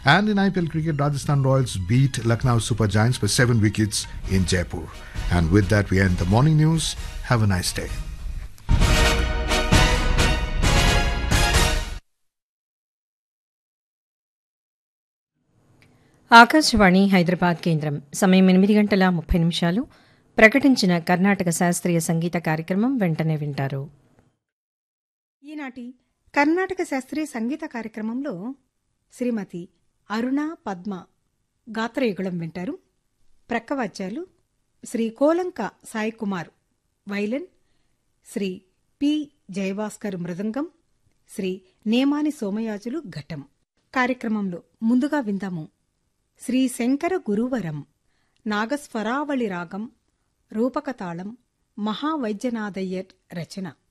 And in IPL cricket, Rajasthan Royals beat Lucknow Super Giants by seven wickets in Jaipur. And with that, we end the morning news. Have a nice day. Akashvani Hyderabad కేంద్రం సమయం ఎనిమిది గంటల ముప్పై నిమిషాలు ప్రకటించిన కర్ణాటక శాస్త్రీయ సంగీత కార్యక్రమం వెంటనే వింటారు ఈనాటి కర్ణాటక శాస్త్రీయ సంగీత కార్యక్రమంలో శ్రీమతి అరుణ పద్మ గాత్రయుగళం వింటారు ప్రక్కవాచ్యాలు శ్రీ కోలంక సాయి కుమార్ వైలన్ శ్రీ పి జయభాస్కర్ మృదంగం శ్రీ నేమాని సోమయాజులు ఘటం కార్యక్రమంలో ముందుగా విందాము శ్రీ శంకర గురువరం నాగస్వరావళి రాగం రూపకతాళం మహావైద్యనాథయ్యర్ రచన